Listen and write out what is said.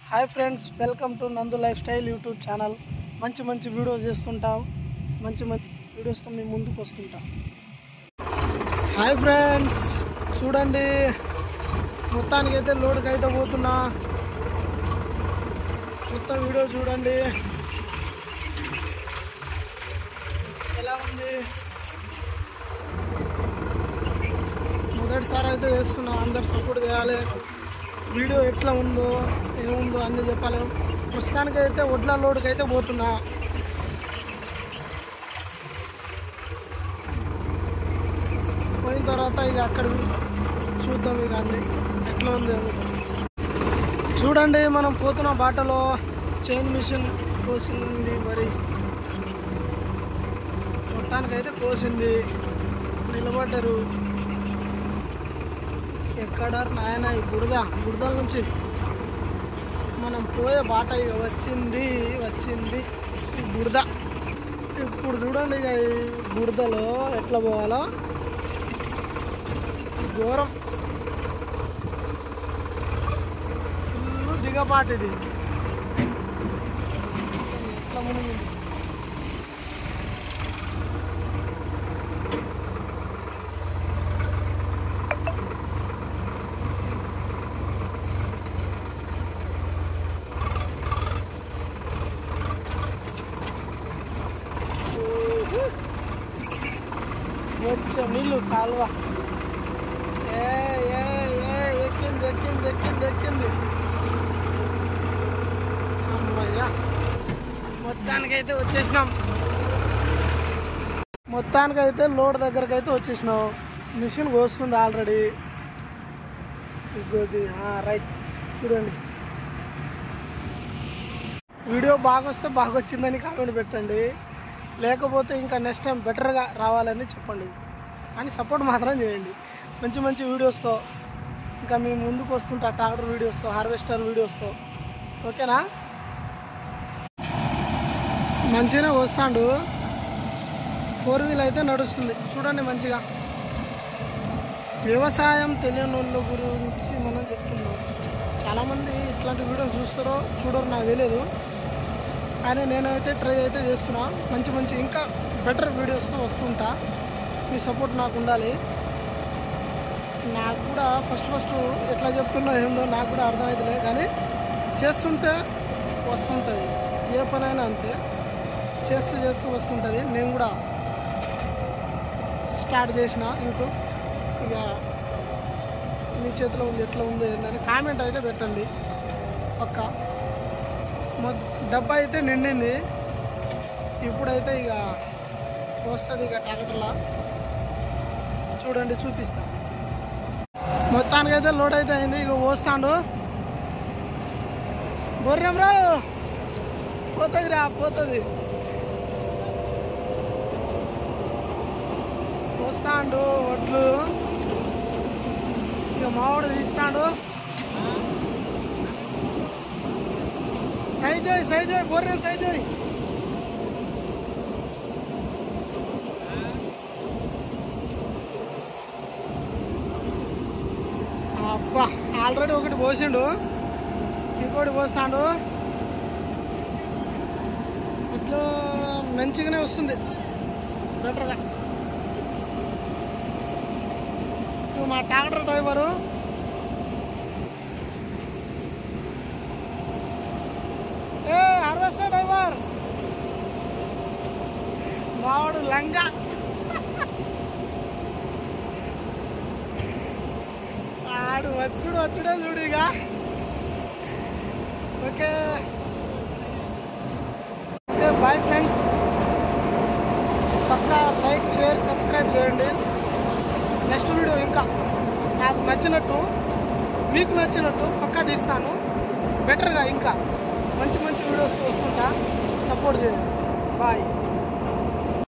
Hi friends welcome to Nandu lifestyle YouTube channel మంచి మంచి videos చేస్తుంటాం మంచి మంచి వీడియోస్తో మేము ముందుకు వస్తుంటాం హాయ్ ఫ్రెండ్స్ చూడండి మొత్తానికి అయితే లోడ్కి అయితే పోతున్నా మొత్తం వీడియో చూడండి ఎలా ఉంది మొదటిసారి అయితే చేస్తున్నా అందరు సపోర్ట్ చేయాలి వీడియో ఎట్లా ఉందో ఏముందో అన్నీ చెప్పాలి ప్రస్తుతానికి అయితే వడ్ల లోడ్కి అయితే పోతున్నా పోయిన తర్వాత ఇక అక్కడ చూద్దాం ఇక అన్ని ఎట్లా ఉంది అని. చూడండి మనం పోతున్న బాటలో చైన్ మిషన్ కోసింది మరి మొత్తానికైతే కోసింది నిలబడ్డారు ఎక్కడ నాయన ఈ బురద బురదల నుంచి మనం పోయే బాట ఇక వచ్చింది వచ్చింది ఈ బురద ఇప్పుడు చూడండి ఇక ఈ బురదలో ఎట్లా పోవాలో ఈ ఘోరం ఫుల్ దిగపాటు ఇది ఎట్లా మునిగింది వచ్చే నీళ్ళు కాలువ ఏ ఏ ఏ ఎక్కింది ఎక్కింది ఎక్కింది ఎక్కింది అమ్మయ్యా మొత్తానికైతే వచ్చేసినాం మొత్తానికైతే లోడ్ దగ్గరకు అయితే వచ్చేసినాం మిషన్ కోస్తుంది ఆల్రెడీ ఇగోది రైట్ చూడండి వీడియో బాగా వస్తే బాగా వచ్చిందని కామెంట్ పెట్టండి లేకపోతే ఇంకా నెక్స్ట్ టైం బెటర్గా రావాలని చెప్పండి అని సపోర్ట్ మాత్రం చేయండి మంచి మంచి వీడియోస్తో ఇంకా మేము ముందుకు వస్తుంటా ట్రాక్టర్ వీడియోస్తో హార్వెస్టర్ వీడియోస్తో ఓకేనా మంచిగానే వస్తాడు ఫోర్ వీల్ అయితే నడుస్తుంది చూడండి మంచిగా వ్యవసాయం తెలియని వాళ్ళ గురించి మనం చెప్తున్నాం చాలామంది ఇట్లాంటి వీడియోస్ చూస్తారో చూడరు నాకు తెలియదు కానీ నేనైతే ట్రై అయితే చేస్తున్నా మంచి మంచి ఇంకా బెటర్ వీడియోస్తో వస్తుంటా మీ సపోర్ట్ నాకు ఉండాలి నాకు కూడా ఫస్ట్ ఫస్ట్ ఎట్లా చెప్తున్నా ఏందో నాకు కూడా అర్థమవుతలే కానీ చేస్తుంటే వస్తుంటుంది ఏ పనైనా అంతే చేస్తూ చేస్తూ వస్తుంటుంది నేను కూడా స్టార్ట్ చేసిన యూట్యూబ్ ఇక మీ చేతిలో ఉంది ఎట్లా ఉందో ఏందని కామెంట్ అయితే పెట్టండి పక్క మా డబ్బా అయితే నిండింది ఇప్పుడైతే ఇక వస్తుంది ఇక ట్రాక్టర్లా చూడండి చూపిస్తా మొత్తానికైతే లోడ్ అయితే అయింది ఇక పోస్తాడు బొర్రం రా పోతుంది రా పోతుంది పోస్తాడు వడ్లు ఇక మావాడు తీస్తాడు సైజయ్ సైజయ్ బొర్రె సైజయ్ అబ్బా ఆల్రెడీ ఒకటి పోసిండు ఇంకోటి పోస్తాడు ఇట్లా మంచిగానే వస్తుంది బెటర్గా ఇప్పుడు మా ట్రాక్టర్ డ్రైవరు ఏ హార్వెస్టర్ డ్రైవర్ మావాడు లంగా ఆడు వచ్చుడు వచ్చుడే చూడు ఇక ఓకే ఓకే బాయ్ ఫ్రెండ్స్ పక్కా లైక్ షేర్ సబ్స్క్రైబ్ చేయండి నెక్స్ట్ వీడియో ఇంకా నాకు నచ్చినట్టు మీకు నచ్చినట్టు పక్కా తీస్తాను బెటర్గా ఇంకా మంచి మంచి వీడియోస్ వస్తుంటా సపోర్ట్ చేయండి బాయ్